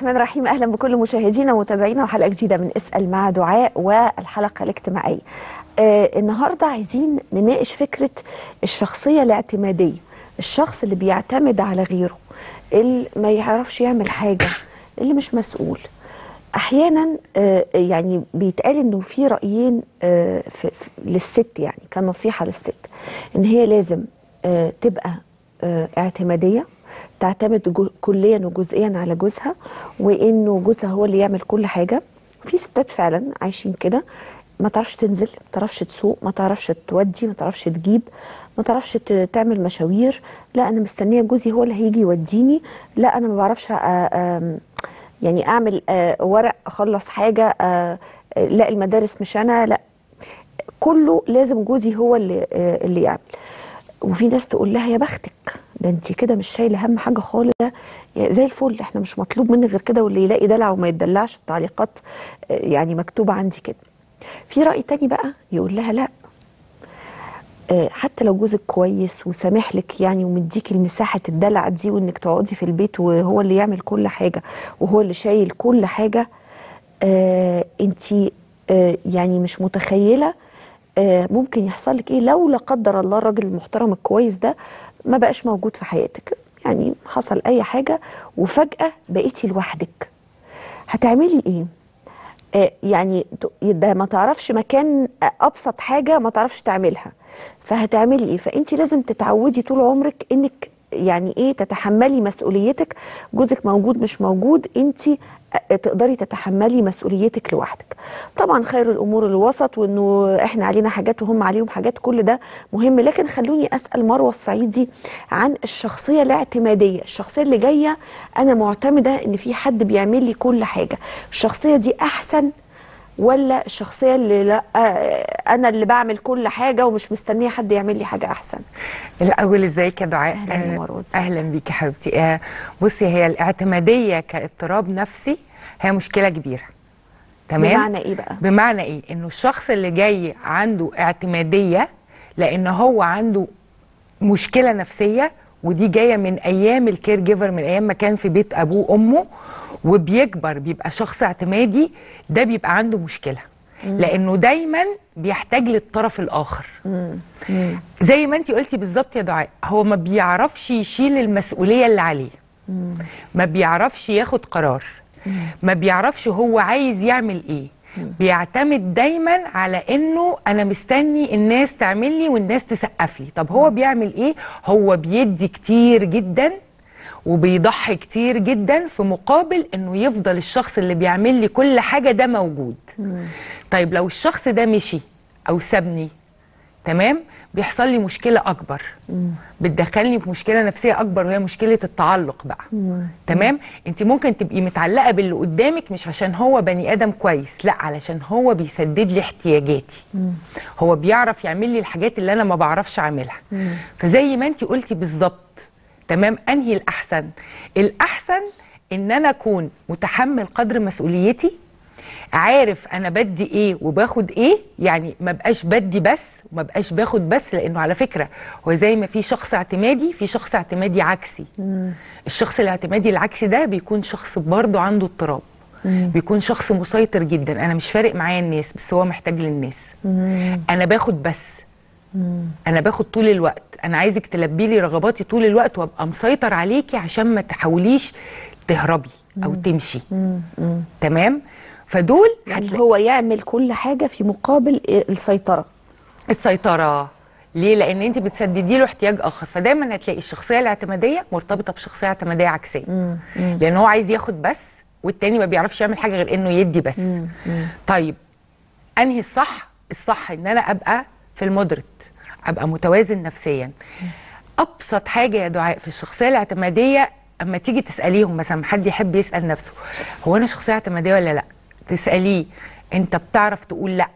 الرحمن الرحيم اهلا بكل مشاهدينا ومتابعينا وحلقه جديده من اسال مع دعاء والحلقه الاجتماعيه. آه النهارده عايزين نناقش فكره الشخصيه الاعتماديه، الشخص اللي بيعتمد على غيره، اللي ما يعرفش يعمل حاجه، اللي مش مسؤول. احيانا آه يعني بيتقال انه في رايين آه في في للست يعني كنصيحه للست ان هي لازم آه تبقى آه اعتماديه تعتمد جو كليا وجزئيا على جوزها وانه جوزها هو اللي يعمل كل حاجه في ستات فعلا عايشين كده ما تعرفش تنزل ما تعرفش تسوق ما تعرفش تودي ما تعرفش تجيب ما تعرفش ت- تعمل مشاوير لا انا مستنيه جوزي هو اللي هيجي يوديني لا انا ما بعرفش أ- أم- يعني اعمل آه، ورق اخلص حاجه آه، آه، لا المدارس مش انا لا كله لازم جوزي هو اللي آه، اللي يعمل وفي ناس تقول لها يا بختك ده انت كده مش شايله هم حاجه خالص ده زي الفل احنا مش مطلوب منك غير كده واللي يلاقي دلع وما يتدلعش التعليقات آه، يعني مكتوبه عندي كده في راي تاني بقى يقول لها لا آه، حتى لو جوزك كويس وسامح لك يعني ومديكي المساحه الدلع دي وانك تقعدي في البيت وهو اللي يعمل كل حاجه وهو اللي شايل كل حاجه آه انت آه يعني مش متخيله آه ممكن يحصل لك ايه لو لا قدر الله الراجل المحترم الكويس ده ما بقاش موجود في حياتك يعني حصل اي حاجه وفجاه بقيتي لوحدك هتعملي ايه آه، يعني ت- ده ما تعرفش مكان آه، ابسط حاجه ما تعرفش تعملها فهتعملي ايه فانت لازم تتعودي طول عمرك انك يعني ايه تتحملي مسؤوليتك جوزك موجود مش موجود انت تقدري تتحملي مسؤوليتك لوحدك طبعا خير الامور الوسط وانه احنا علينا حاجات وهم عليهم حاجات كل ده مهم لكن خلوني اسال مروه الصعيدي عن الشخصيه الاعتماديه الشخصيه اللي جايه انا معتمده ان في حد بيعمل لي كل حاجه الشخصيه دي احسن ولا الشخصيه اللي لا آه، انا اللي بعمل كل حاجه ومش مستنيه حد يعمل لي حاجه احسن الاول ازيك يا دعاء أهلاً يا آه، مروة، إزيك؟ اهلا بيكي يا حبيبتي آه، بصي هي الاعتماديه كاضطراب نفسي هي مشكله كبيره تمام بمعنى ايه بقى بمعنى ايه انه الشخص اللي جاي عنده اعتماديه لان هو عنده مشكله نفسيه ودي جايه من ايام الكير جيفر من ايام ما كان في بيت ابوه وامه وبيكبر بيبقى شخص اعتمادي ده بيبقى عنده مشكله لانه دايما بيحتاج للطرف الاخر زي ما انت قلتي بالظبط يا دعاء هو ما بيعرفش يشيل المسؤوليه اللي عليه ما بيعرفش ياخد قرار ما بيعرفش هو عايز يعمل ايه بيعتمد دايما على انه انا مستني الناس تعمل لي والناس تسقف لي طب هو بيعمل ايه هو بيدي كتير جدا وبيضحي كتير جدا في مقابل انه يفضل الشخص اللي بيعمل لي كل حاجه ده موجود طيب لو الشخص ده مشي او سابني تمام بيحصل لي مشكله اكبر بتدخلني في مشكله نفسيه اكبر وهي مشكله التعلق بقى تمام انت ممكن تبقي متعلقه باللي قدامك مش عشان هو بني ادم كويس لا علشان هو بيسدد لي احتياجاتي هو بيعرف يعمل لي الحاجات اللي انا ما بعرفش اعملها فزي ما انت قلتي بالظبط تمام انهي الاحسن الاحسن ان انا اكون متحمل قدر مسؤوليتي عارف انا بدي ايه وباخد ايه يعني ما بقاش بدي بس وما بقاش باخد بس لانه على فكره هو زي ما في شخص اعتمادي في شخص اعتمادي عكسي الشخص الاعتمادي العكسي ده بيكون شخص برضه عنده اضطراب بيكون شخص مسيطر جدا انا مش فارق معايا الناس بس هو محتاج للناس انا باخد بس انا باخد طول الوقت انا عايزك تلبي لي رغباتي طول الوقت وابقى مسيطر عليكي عشان ما تحاوليش تهربي او تمشي تمام فدول يعني هتلاقي هو يعمل كل حاجه في مقابل السيطره السيطره ليه لان انت بتسددي له احتياج اخر فدايما هتلاقي الشخصيه الاعتماديه مرتبطه بشخصيه اعتماديه عكسيه لان هو عايز ياخد بس والتاني ما بيعرفش يعمل حاجه غير انه يدي بس طيب انهي الصح الصح ان انا ابقى في المودريت ابقى متوازن نفسيا ابسط حاجه يا دعاء في الشخصيه الاعتماديه اما تيجي تساليهم مثلا حد يحب يسال نفسه هو انا شخصيه اعتماديه ولا لا تساليه انت بتعرف تقول لا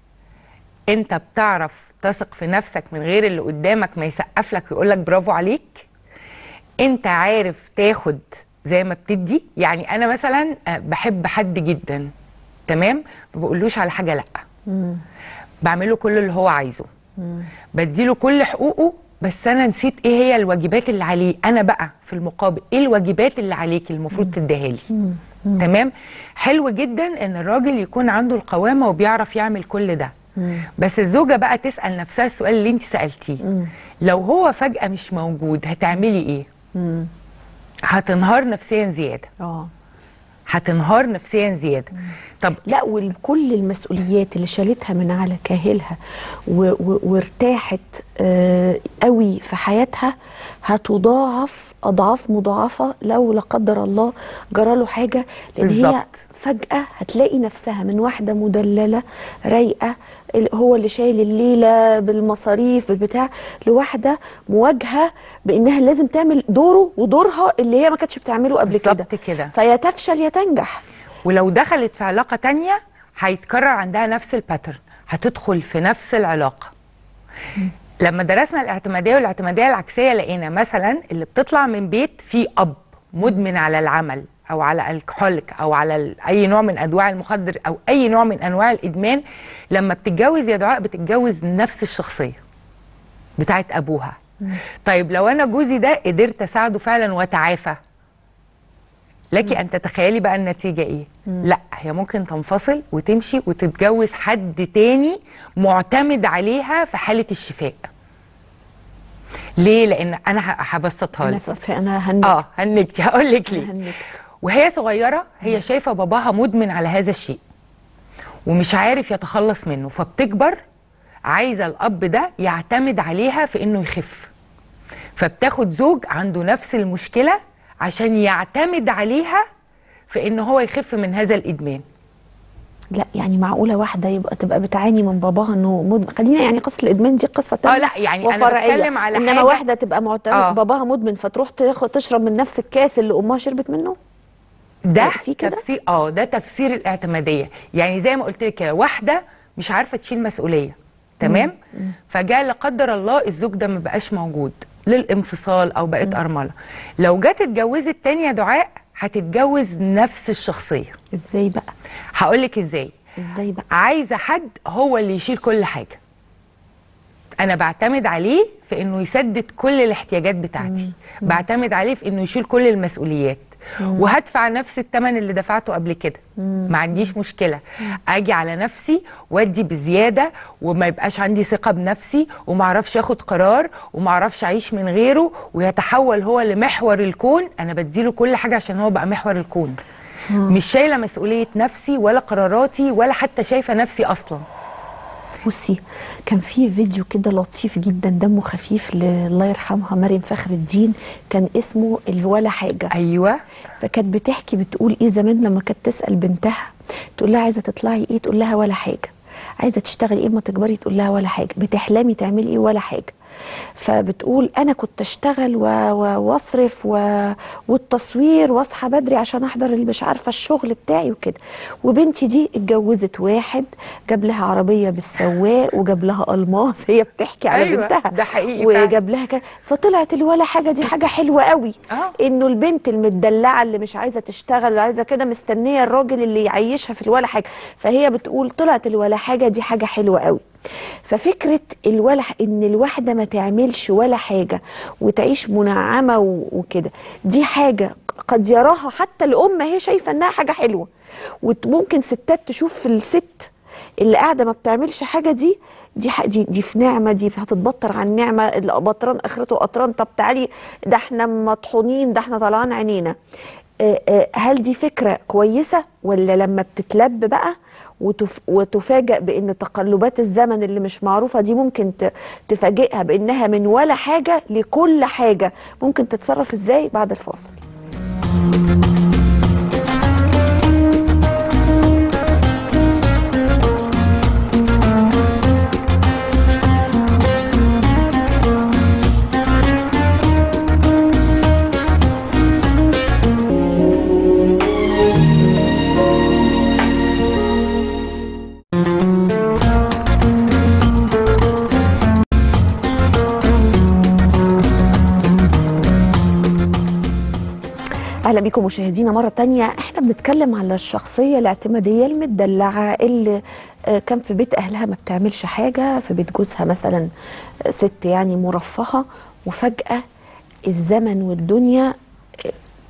انت بتعرف تثق في نفسك من غير اللي قدامك ما يسقف لك ويقول لك برافو عليك انت عارف تاخد زي ما بتدي يعني انا مثلا آه، بحب حد جدا تمام ما بقولوش على حاجه لا بعمله كل اللي هو عايزه بديله كل حقوقه بس انا نسيت ايه هي الواجبات اللي عليه انا بقى في المقابل ايه الواجبات اللي عليك المفروض تديها لي تمام حلو جدا ان الراجل يكون عنده القوامه وبيعرف يعمل كل ده بس الزوجه بقى تسال نفسها السؤال اللي انت سالتيه لو هو فجاه مش موجود هتعملي ايه هتنهار نفسيا زياده اه هتنهار نفسيا زياده طب لا وكل المسؤوليات اللي شالتها من على كاهلها و و وارتاحت آه قوي في حياتها هتضاعف اضعاف مضاعفه لو لا قدر الله جرى له حاجه لان هي بالظبط. فجاه هتلاقي نفسها من واحده مدلله رايقه ال- هو اللي شايل الليله بالمصاريف بالبتاع لواحده مواجهه بانها لازم تعمل دوره ودورها اللي هي ما كانتش بتعمله قبل كده بالظبط كده. فيا تفشل يا تنجح ولو دخلت في علاقه تانية هيتكرر عندها نفس الباترن هتدخل في نفس العلاقه لما درسنا الاعتماديه والاعتماديه العكسيه لقينا مثلا اللي بتطلع من بيت فيه اب مدمن على العمل او على الكحوليك او على ال- اي نوع من انواع المخدر او اي نوع من انواع الادمان لما بتتجوز يا دعاء بتتجوز نفس الشخصيه بتاعت ابوها طيب لو انا جوزي ده قدرت اساعده فعلا وتعافى لك ان تتخيلي بقى النتيجه ايه لا هي ممكن تنفصل وتمشي وتتجوز حد تاني معتمد عليها في حاله الشفاء ليه لان انا ه- هبسطها انا لك ف- ف- انا هنكت اه هنكتي هقول لك ليه هنكت وهي صغيره هي شايفه باباها مدمن على هذا الشيء ومش عارف يتخلص منه فبتكبر عايزه الاب ده يعتمد عليها في انه يخف فبتاخد زوج عنده نفس المشكله عشان يعتمد عليها في ان هو يخف من هذا الادمان لا يعني معقوله واحده يبقى تبقى بتعاني من باباها انه مدمن خلينا يعني قصه الادمان دي قصه تانية لا، يعني أنا وفرعية. بتكلم على انما حاجة- واحده تبقى معتمد آه. باباها مدمن فتروح تاخد تشرب من نفس الكاس اللي امها شربت منه ده في كده؟ تفسير اه ده تفسير الاعتماديه يعني زي ما قلت لك كده واحده مش عارفه تشيل مسؤوليه تمام فجاء لا قدر الله الزوج ده ما بقاش موجود للانفصال او بقت ارمله لو جت اتجوزت تاني يا دعاء هتتجوز نفس الشخصيه ازاي بقى هقول لك ازاي ازاي بقى عايزه حد هو اللي يشيل كل حاجه انا بعتمد عليه في انه يسدد كل الاحتياجات بتاعتي بعتمد عليه في انه يشيل كل المسؤوليات وهدفع نفس الثمن اللي دفعته قبل كده ما عنديش مشكله اجي على نفسي وادي بزياده وما يبقاش عندي ثقه بنفسي وما اعرفش اخد قرار وما اعرفش اعيش من غيره ويتحول هو لمحور الكون انا بديله كل حاجه عشان هو بقى محور الكون مش شايله مسؤوليه نفسي ولا قراراتي ولا حتى شايفه نفسي اصلا بصي كان في فيديو كده لطيف جدا دمه خفيف ل- الله يرحمها مريم فخر الدين كان اسمه الولا حاجه ايوه فكانت بتحكي بتقول ايه زمان لما كانت تسال بنتها تقول لها عايزه تطلعي ايه تقول لها ولا حاجه عايزه تشتغلي ايه ما تكبري تقول لها ولا حاجه بتحلمي تعملي ايه ولا حاجه فبتقول انا كنت اشتغل و- و- واصرف و... والتصوير واصحى بدري عشان احضر اللي مش عارفه الشغل بتاعي وكده وبنتي دي اتجوزت واحد جاب لها عربيه بالسواق وجاب لها الماس هي بتحكي على أيوة، بنتها ده حقيقي فعلا. وجاب لها كده فطلعت الولا حاجه دي حاجه حلوه قوي آه. انه البنت المدلعه اللي مش عايزه تشتغل اللي عايزه كده مستنيه الراجل اللي يعيشها في الولا حاجه فهي بتقول طلعت الولا حاجه دي حاجه حلوه قوي ففكره الولا ان الواحده ما تعملش ولا حاجه وتعيش منعمه و- وكده دي حاجه قد يراها حتى الام هي شايفه انها حاجه حلوه وممكن ستات تشوف في الست اللي قاعده ما بتعملش حاجه دي دي ح- دي, دي في نعمه دي هتتبطر عن نعمه البطران اخرته قطران طب تعالي ده احنا مطحونين ده احنا طلعان عينينا آه، آه، هل دي فكره كويسه ولا لما بتتلب بقى وتف وتفاجأ بان تقلبات الزمن اللي مش معروفه دي ممكن ت- تفاجئها بانها من ولا حاجه لكل حاجه ممكن تتصرف ازاي بعد الفاصل اهلا بيكم مشاهدينا مره تانية احنا بنتكلم على الشخصيه الاعتماديه المدلعه اللي آه، كان في بيت اهلها ما بتعملش حاجه في بيت جوزها مثلا آه، ست يعني مرفهه وفجاه الزمن والدنيا آه،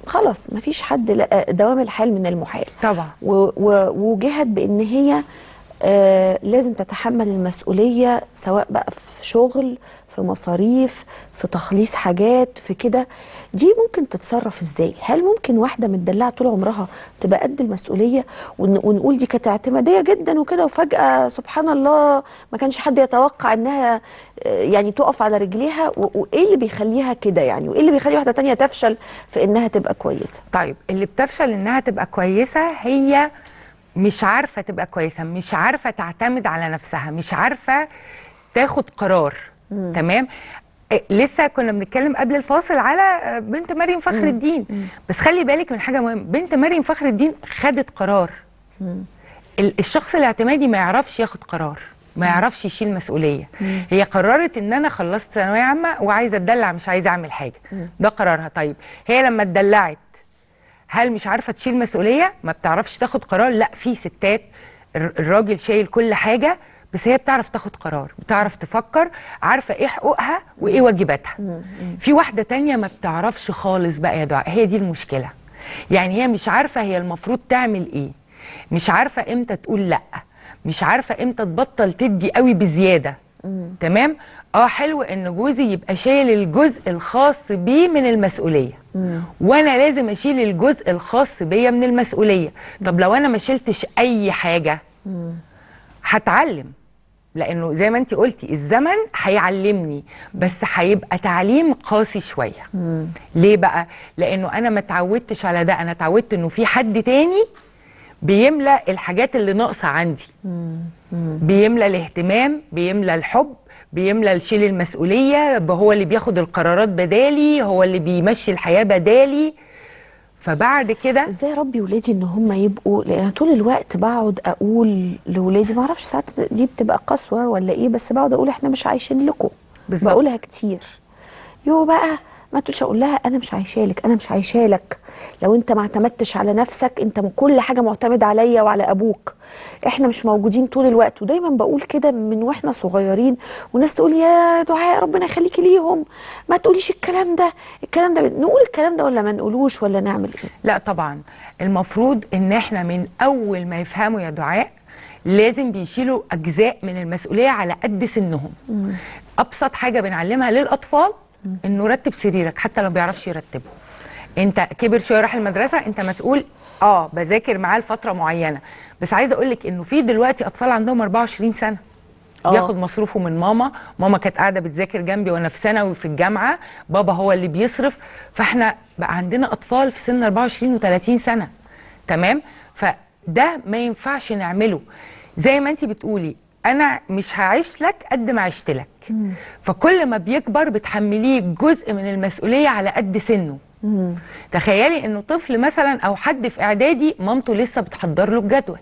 خلاص مفيش حد لقى دوام الحال من المحال طبعا و- و- ووجهت بان هي آه لازم تتحمل المسؤوليه سواء بقى في شغل في مصاريف في تخليص حاجات في كده دي ممكن تتصرف ازاي هل ممكن واحده متدلعه طول عمرها تبقى قد المسؤوليه ون- ونقول دي كانت اعتماديه جدا وكده وفجاه سبحان الله ما كانش حد يتوقع انها آه، يعني تقف على رجليها و- وايه اللي بيخليها كده يعني وايه اللي بيخلي واحده تانية تفشل في انها تبقى كويسه طيب اللي بتفشل انها تبقى كويسه هي مش عارفه تبقى كويسه مش عارفه تعتمد على نفسها مش عارفه تاخد قرار تمام إيه، لسه كنا بنتكلم قبل الفاصل على آه، بنت مريم فخر الدين بس خلي بالك من حاجه مهمه بنت مريم فخر الدين خدت قرار ال- الشخص الاعتمادي ما يعرفش ياخد قرار ما يعرفش يشيل مسؤوليه هي قررت ان انا خلصت ثانويه عامه وعايزه اتدلع مش عايزه اعمل حاجه ده قرارها طيب هي لما اتدلعت هل مش عارفه تشيل مسؤوليه ما بتعرفش تاخد قرار لا في ستات الر- الراجل شايل كل حاجه بس هي بتعرف تاخد قرار بتعرف تفكر عارفه ايه حقوقها وايه واجباتها في واحده تانية ما بتعرفش خالص بقى يا دعاء هي دي المشكله يعني هي مش عارفه هي المفروض تعمل ايه مش عارفه امتى تقول لا مش عارفه امتى تبطل تدي قوي بزياده تمام اه حلو ان جوزي يبقى شايل الجزء الخاص بيه من المسؤوليه وانا لازم اشيل الجزء الخاص بيا من المسؤوليه طب لو انا ما شلتش اي حاجه هتعلم لانه زي ما انت قلتي الزمن هيعلمني بس هيبقى تعليم قاسي شويه ليه بقى لانه انا ما اتعودتش على ده انا اتعودت انه في حد تاني بيملى الحاجات اللي ناقصه عندي بيملى الاهتمام بيملى الحب بيملى الشيل المسؤوليه هو اللي بياخد القرارات بدالي هو اللي بيمشي الحياه بدالي فبعد كده ازاي اربي ولادي ان هم يبقوا لان طول الوقت بقعد اقول لولادي ما اعرفش ساعات دي بتبقى قسوه ولا ايه بس بقعد اقول احنا مش عايشين لكم بالظبط. بقولها كتير يو بقى ما تقولش اقول لها انا مش عايشالك انا مش عايشالك لو انت ما اعتمدتش على نفسك انت من كل حاجه معتمد عليا وعلى ابوك احنا مش موجودين طول الوقت ودايما بقول كده من واحنا صغيرين وناس تقول يا دعاء ربنا يخليكي ليهم ما تقوليش الكلام ده الكلام ده نقول الكلام ده ولا ما نقولوش ولا نعمل ايه لا طبعا المفروض ان احنا من اول ما يفهموا يا دعاء لازم بيشيلوا اجزاء من المسؤوليه على قد سنهم ابسط حاجه بنعلمها للاطفال انه رتب سريرك حتى لو بيعرفش يرتبه انت كبر شويه راح المدرسه انت مسؤول اه بذاكر معاه لفتره معينه بس عايزه اقول لك انه في دلوقتي اطفال عندهم 24 سنه آه. بياخد مصروفه من ماما ماما كانت قاعده بتذاكر جنبي وانا في ثانوي في الجامعه بابا هو اللي بيصرف فاحنا بقى عندنا اطفال في سن 24 و30 سنه تمام فده ما ينفعش نعمله زي ما انت بتقولي انا مش هعيش لك قد ما عشت لك فكل ما بيكبر بتحمليه جزء من المسؤوليه على قد سنه تخيلي انه طفل مثلا او حد في اعدادي مامته لسه بتحضر له الجدول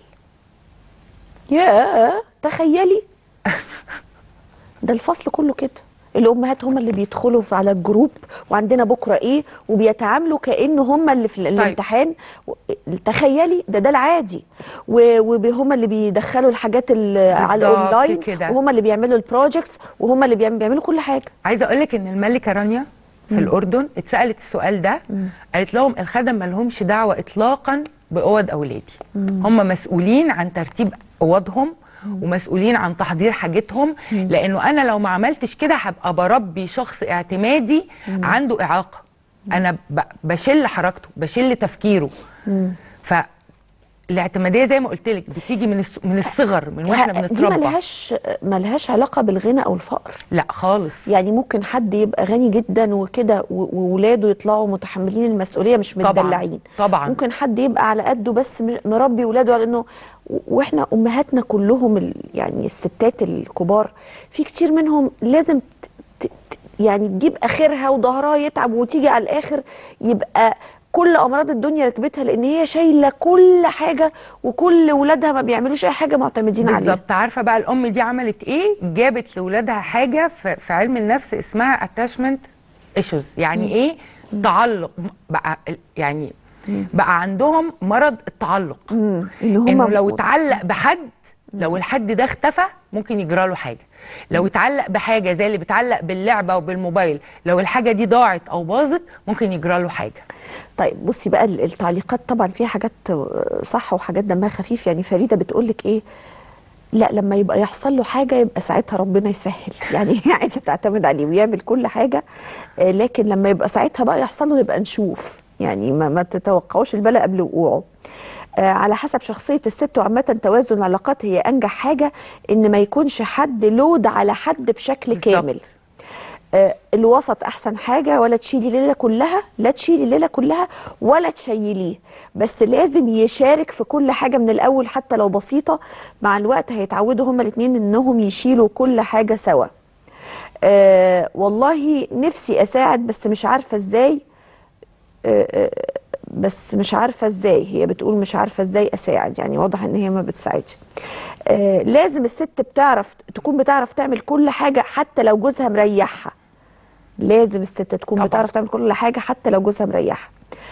يا تخيلي ده الفصل كله كده الامهات هم اللي بيدخلوا في- على الجروب وعندنا بكره ايه وبيتعاملوا كانه هم اللي في ال- الامتحان و- تخيلي ده ده العادي وهم اللي بيدخلوا الحاجات ال- على بالظبط الاونلاين كده. وهم اللي بيعملوا البروجكتس وهم اللي بيعم- بيعملوا كل حاجه عايزه اقول لك ان الملكه رانيا في الاردن اتسالت السؤال ده قالت لهم الخدم ما لهمش دعوه اطلاقا باوض اولادي هم مسؤولين عن ترتيب اوضهم ومسؤولين عن تحضير حاجتهم لانه انا لو ما عملتش كده هبقى بربي شخص اعتمادي عنده اعاقه انا ب- بشل حركته بشل تفكيره ف الاعتماديه زي ما قلت لك بتيجي من الس- من الصغر من واحنا دي بنتربى ملهاش ملهاش علاقه بالغنى او الفقر لا خالص يعني ممكن حد يبقى غني جدا وكده و- وولاده يطلعوا متحملين المسؤوليه مش طبعاً، متدلعين طبعاً. ممكن حد يبقى على قده بس م- مربي ولاده على انه و- واحنا امهاتنا كلهم ال- يعني الستات الكبار في كتير منهم لازم ت- ت- ت- يعني تجيب اخرها وظهرها يتعب وتيجي على الاخر يبقى كل امراض الدنيا ركبتها لان هي شايله كل حاجه وكل ولادها ما بيعملوش اي حاجه معتمدين عليها بالظبط عارفه بقى الام دي عملت ايه جابت لاولادها حاجه في, في علم النفس اسمها اتاشمنت ايشوز يعني ايه تعلق بقى يعني بقى عندهم مرض التعلق مم. ان هم انه لو اتعلق بحد لو الحد ده اختفى ممكن يجرى له حاجه لو اتعلق بحاجه زي اللي بيتعلق باللعبه وبالموبايل لو الحاجه دي ضاعت او باظت ممكن يجرى له حاجه طيب بصي بقى ال- التعليقات طبعا فيها حاجات آه، صح وحاجات دمها خفيف يعني فريده بتقول لك ايه لا لما يبقى يحصل له حاجه يبقى ساعتها ربنا يسهل يعني هي عايزه تعتمد عليه ويعمل كل حاجه آه، لكن لما يبقى ساعتها بقى يحصل له يبقى نشوف يعني ما, ما تتوقعوش البلاء قبل وقوعه آه، على حسب شخصية الست وعامة توازن العلاقات هي أنجح حاجة إن ما يكونش حد لود على حد بشكل بالظبط. كامل آه، الوسط احسن حاجه ولا تشيلي الليله كلها لا تشيلي الليله كلها ولا تشيليه بس لازم يشارك في كل حاجه من الاول حتى لو بسيطه مع الوقت هيتعودوا هما الاثنين انهم يشيلوا كل حاجه سوا آه والله نفسي اساعد بس مش عارفه ازاي آه، آه، بس مش عارفه ازاي هي بتقول مش عارفه ازاي اساعد يعني واضح ان هي ما بتساعدش آه لازم الست بتعرف تكون بتعرف تعمل كل حاجه حتى لو جوزها مريحها لازم الست تكون طبعاً. بتعرف تعمل كل حاجه حتى لو جوزها مريحها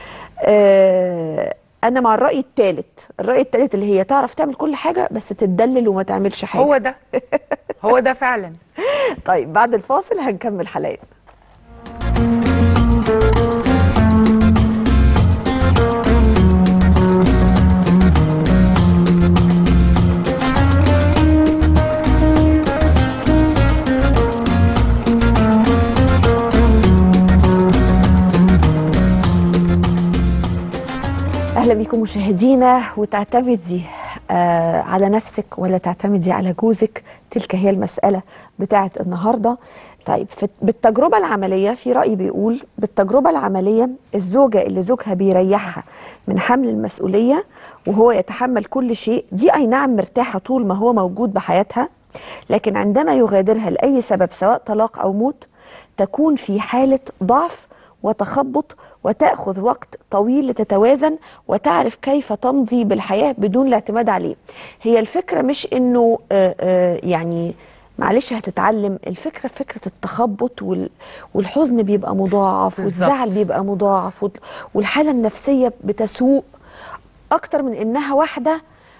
آه انا مع الراي الثالث الراي الثالث اللي هي تعرف تعمل كل حاجه بس تتدلل وما تعملش حاجه هو ده هو ده فعلا طيب بعد الفاصل هنكمل حلقتنا اهلا بكم مشاهدينا وتعتمدي آه على نفسك ولا تعتمدي على جوزك تلك هي المساله بتاعه النهارده طيب في بالتجربه العمليه في راي بيقول بالتجربه العمليه الزوجه اللي زوجها بيريحها من حمل المسؤوليه وهو يتحمل كل شيء دي اي نعم مرتاحه طول ما هو موجود بحياتها لكن عندما يغادرها لاي سبب سواء طلاق او موت تكون في حاله ضعف وتخبط وتأخذ وقت طويل لتتوازن وتعرف كيف تمضي بالحياة بدون الاعتماد عليه هي الفكرة مش انه آه، آه، يعني معلش هتتعلم الفكرة فكرة التخبط وال- والحزن بيبقى مضاعف بالظبط. والزعل بيبقى مضاعف وال- والحالة النفسية بتسوء أكتر من إنها واحدة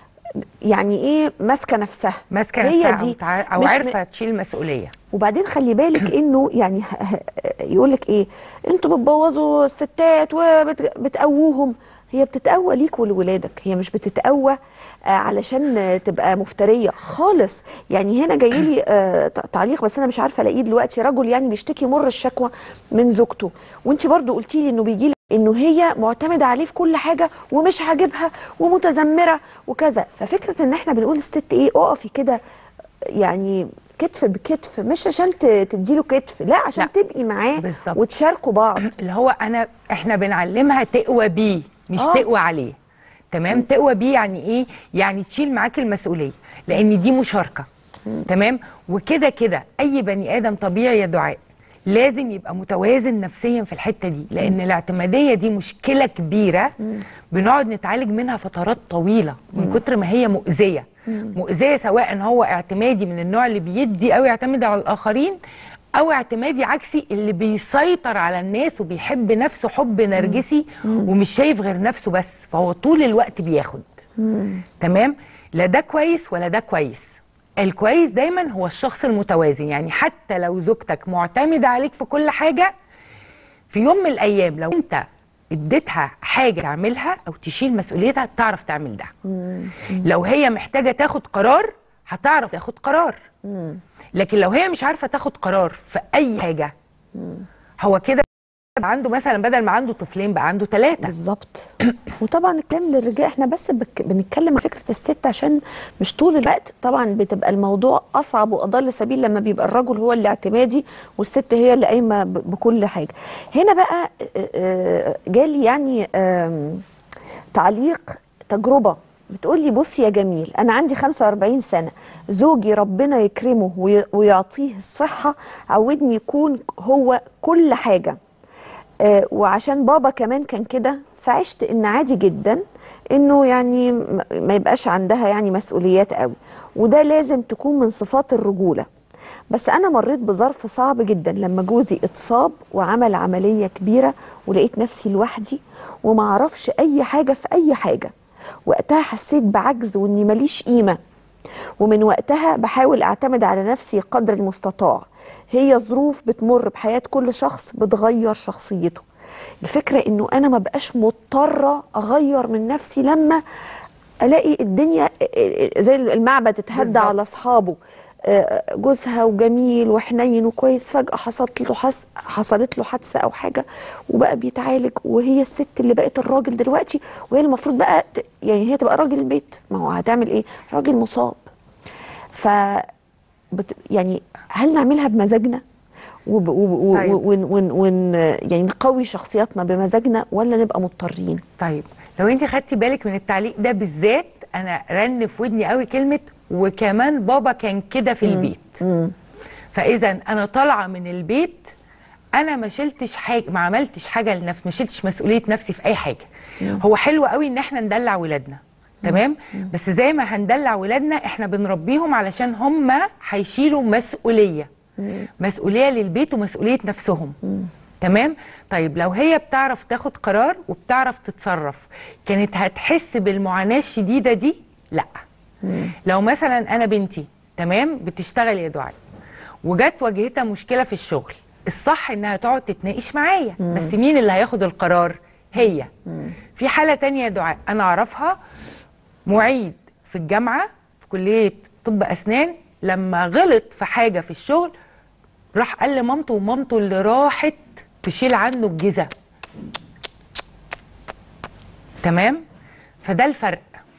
يعني إيه ماسكة نفسها ماسكه هي نفسها دي او, تع... أو مش م- عارفه تشيل مسؤوليه وبعدين خلي بالك انه يعني يقول لك ايه انتوا بتبوظوا الستات وبتقووهم هي بتتقوى ليك ولولادك هي مش بتتقوى آه، علشان آه، تبقى مفتريه خالص يعني هنا جاي لي آه، ت- تعليق بس انا مش عارفه الاقيه دلوقتي رجل يعني بيشتكي مر الشكوى من زوجته وانت برضو قلتي لي انه بيجي لي انه هي معتمده عليه في كل حاجه ومش عاجبها ومتذمره وكذا ففكره ان احنا بنقول الست ايه اقفي كده يعني كتف بكتف مش عشان ت- تديله كتف لا عشان لا. تبقي معاه بالظبط. وتشاركوا بعض اللي هو انا احنا بنعلمها تقوى بيه مش آه. تقوى عليه تمام تقوى بيه يعني ايه يعني تشيل معاك المسؤوليه لان دي مشاركه تمام وكده كده اي بني ادم طبيعي يا دعاء لازم يبقى متوازن نفسيا في الحته دي لان الاعتماديه دي مشكله كبيره بنقعد نتعالج منها فترات طويله من كتر ما هي مؤذيه مؤذيه سواء هو اعتمادي من النوع اللي بيدي او يعتمد على الاخرين او اعتمادي عكسي اللي بيسيطر على الناس وبيحب نفسه حب نرجسي ومش شايف غير نفسه بس فهو طول الوقت بياخد تمام لا ده كويس ولا ده كويس الكويس دايما هو الشخص المتوازن يعني حتى لو زوجتك معتمدة عليك في كل حاجة في يوم من الايام لو انت اديتها حاجه تعملها او تشيل مسؤوليتها تعرف تعمل ده لو هي محتاجه تاخد قرار هتعرف تاخد قرار لكن لو هي مش عارفه تاخد قرار في اي حاجه هو كده بقى عنده مثلا بدل ما عنده طفلين بقى عنده ثلاثه بالظبط وطبعا الكلام للرجال احنا بس بك بنتكلم عن فكره الست عشان مش طول الوقت طبعا بتبقى الموضوع اصعب واضل سبيل لما بيبقى الرجل هو اللي اعتمادي والست هي اللي قايمه ب- بكل حاجه هنا بقى آه، آه، جالي يعني آم، تعليق تجربه بتقول لي بصي يا جميل انا عندي 45 سنه زوجي ربنا يكرمه وي- ويعطيه الصحه عودني يكون هو كل حاجه آه، وعشان بابا كمان كان كده فعشت ان عادي جدا انه يعني م- ما يبقاش عندها يعني مسؤوليات قوي وده لازم تكون من صفات الرجوله بس انا مريت بظرف صعب جدا لما جوزي اتصاب وعمل عمليه كبيره ولقيت نفسي لوحدي وما اعرفش اي حاجه في اي حاجه وقتها حسيت بعجز واني ماليش قيمه ومن وقتها بحاول اعتمد على نفسي قدر المستطاع هي ظروف بتمر بحياة كل شخص بتغير شخصيته الفكرة انه انا ما بقاش مضطرة اغير من نفسي لما الاقي الدنيا زي المعبد اتهدى بالظبط. على اصحابه آه، جوزها وجميل وحنين وكويس فجأة حصلت له حس... حصلت له حادثة أو حاجة وبقى بيتعالج وهي الست اللي بقت الراجل دلوقتي وهي المفروض بقى ت... يعني هي تبقى راجل البيت ما هو هتعمل إيه؟ راجل مصاب ف بت... يعني هل نعملها بمزاجنا؟ وب... وب... و... طيب. ون... ون... ون... يعني نقوي شخصياتنا بمزاجنا ولا نبقى مضطرين؟ طيب لو انت خدتي بالك من التعليق ده بالذات انا رن في ودني قوي كلمه وكمان بابا كان كده في البيت مم. فاذا انا طالعه من البيت انا ما شلتش حاجه ما عملتش حاجه لنفسي ما شلتش مسؤوليه نفسي في اي حاجه هو حلو قوي ان احنا ندلع ولادنا تمام بس زي ما هندلع ولادنا احنا بنربيهم علشان هم هيشيلوا مسؤوليه مسؤوليه للبيت ومسؤوليه نفسهم تمام طيب لو هي بتعرف تاخد قرار وبتعرف تتصرف كانت هتحس بالمعاناه الشديده دي لا لو مثلا انا بنتي تمام بتشتغل يا دعاء وجت واجهتها مشكله في الشغل الصح انها تقعد تتناقش معايا بس مين اللي هياخد القرار هي في حاله تانية يا دعاء انا اعرفها معيد في الجامعه في كليه طب اسنان لما غلط في حاجه في الشغل راح قال لمامته ومامته اللي راحت تشيل عنه الجزا تمام فده الفرق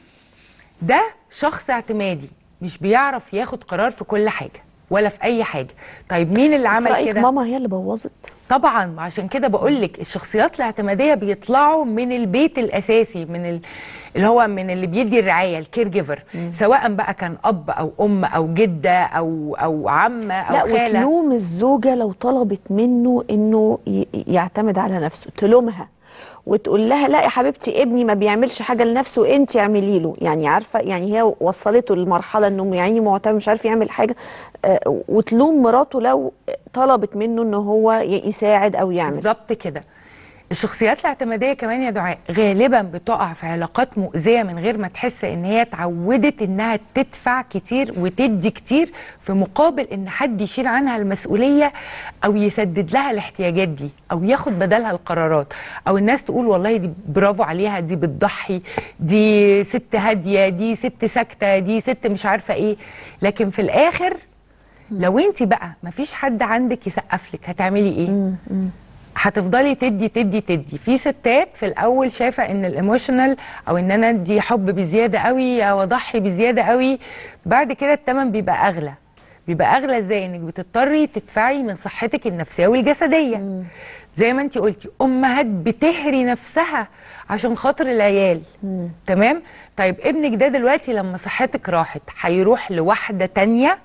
ده شخص اعتمادي مش بيعرف ياخد قرار في كل حاجه ولا في اي حاجه طيب مين اللي في عمل رأيك كده ماما هي اللي بوظت؟ طبعا عشان كده بقول لك الشخصيات الاعتماديه بيطلعوا من البيت الاساسي من ال... اللي هو من اللي بيدي الرعايه الكير جيفر سواء بقى كان اب او ام او جده او او عمه او لا خاله وتلوم الزوجة لو طلبت منه انه ي- يعتمد على نفسه تلومها وتقول لها لا يا حبيبتي ابني ما بيعملش حاجة لنفسه انت اعملي له يعني عارفة يعني هي وصلته للمرحلة انه يعني معتمد مش عارف يعمل حاجة آه، وتلوم مراته لو طلبت منه انه هو ي- يساعد او يعمل بالظبط كده الشخصيات الاعتماديه كمان يا دعاء غالبا بتقع في علاقات مؤذيه من غير ما تحس ان هي اتعودت انها تدفع كتير وتدي كتير في مقابل ان حد يشيل عنها المسؤوليه او يسدد لها الاحتياجات دي او ياخد بدلها القرارات او الناس تقول والله دي برافو عليها دي بتضحي دي ست هاديه دي ست ساكته دي ست مش عارفه ايه لكن في الاخر لو انت بقى مفيش حد عندك يسقف لك هتعملي ايه هتفضلي تدي تدي تدي في ستات في الاول شايفه ان الايموشنال او ان انا ادي حب بزياده قوي او اضحي بزياده قوي بعد كده الثمن بيبقى اغلى بيبقى اغلى ازاي انك بتضطري تدفعي من صحتك النفسيه والجسديه زي ما انت قلتي امهات بتهري نفسها عشان خاطر العيال تمام طيب ابنك ده دلوقتي لما صحتك راحت هيروح لواحده تانية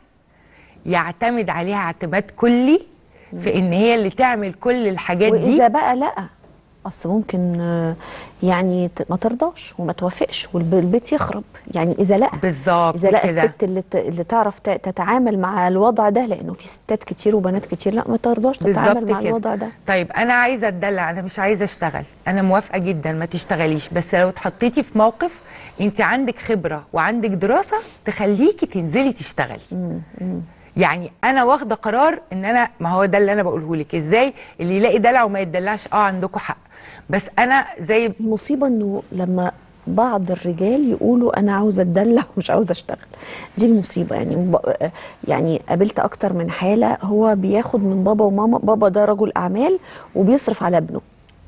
يعتمد عليها اعتماد كلي في ان هي اللي تعمل كل الحاجات دي واذا بقى لا اصل ممكن آه، يعني ت- ما ترضاش وما توافقش والبيت يخرب يعني اذا لا بالظبط اذا لا كده. الست اللي ت- اللي تعرف ت- تتعامل مع الوضع ده لانه في ستات كتير وبنات كتير لا ما ترضاش تتعامل بالظبط مع كده. الوضع ده طيب انا عايزه اتدلع انا مش عايزه اشتغل انا موافقه جدا ما تشتغليش بس لو اتحطيتي في موقف انت عندك خبره وعندك دراسه تخليكي تنزلي تشتغلي يعني انا واخده قرار ان انا ما هو ده اللي انا بقوله لك ازاي اللي يلاقي دلع وما يتدلعش اه عندكم حق بس انا زي المصيبه انه لما بعض الرجال يقولوا انا عاوزه اتدلع ومش عاوزه اشتغل دي المصيبه يعني ب- يعني قابلت اكتر من حاله هو بياخد من بابا وماما بابا ده رجل اعمال وبيصرف على ابنه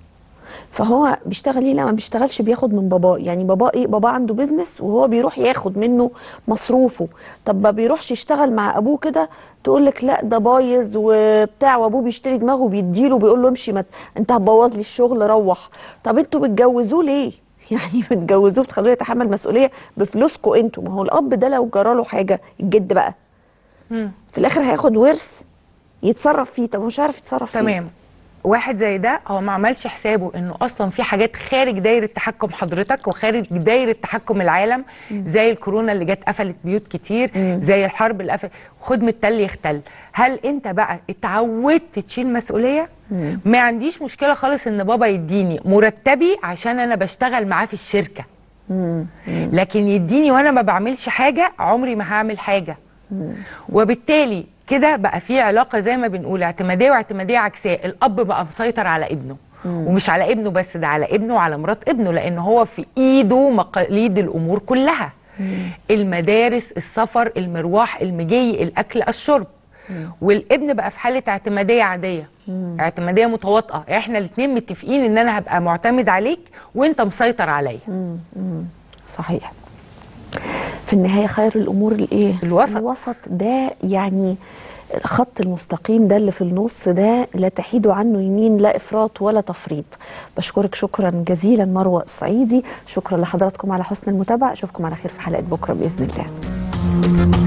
فهو بيشتغل ايه لا ما بيشتغلش بياخد من باباه يعني باباه ايه باباه عنده بيزنس وهو بيروح ياخد منه مصروفه طب ما بيروحش يشتغل مع ابوه كده تقول لك لا ده بايظ وبتاع وابوه بيشتري دماغه بيديله بيقول له امشي ما ت- انت هتبوظ لي الشغل روح طب انتوا بتجوزوه ليه يعني بتجوزوه بتخلوه يتحمل مسؤوليه بفلوسكم انتوا ما هو الاب ده لو جراله حاجه الجد بقى في الاخر هياخد ورث يتصرف فيه طب مش عارف يتصرف فيه تمام واحد زي ده هو ما عملش حسابه انه اصلا في حاجات خارج دايره تحكم حضرتك وخارج دايره تحكم العالم زي الكورونا اللي جت قفلت بيوت كتير زي الحرب اللي قفلت خد من التل يختل هل انت بقى اتعودت تشيل مسؤوليه ما عنديش مشكله خالص ان بابا يديني مرتبي عشان انا بشتغل معاه في الشركه لكن يديني وانا ما بعملش حاجه عمري ما هعمل حاجه وبالتالي كده بقى في علاقه زي ما بنقول اعتماديه واعتماديه عكسيه الاب بقى مسيطر على ابنه ومش على ابنه بس ده على ابنه وعلى مرات ابنه لان هو في ايده مقاليد الامور كلها المدارس السفر المروح المجي الاكل الشرب والابن بقى في حاله اعتماديه عاديه اعتماديه متواطئه احنا الاثنين متفقين ان انا هبقى معتمد عليك وانت مسيطر عليا صحيح في النهايه خير الامور الايه الوسط. الوسط ده يعني الخط المستقيم ده اللي في النص ده لا تحيد عنه يمين لا افراط ولا تفريط بشكرك شكرا جزيلا مروه الصعيدي شكرا لحضراتكم على حسن المتابعه اشوفكم على خير في حلقه بكره باذن الله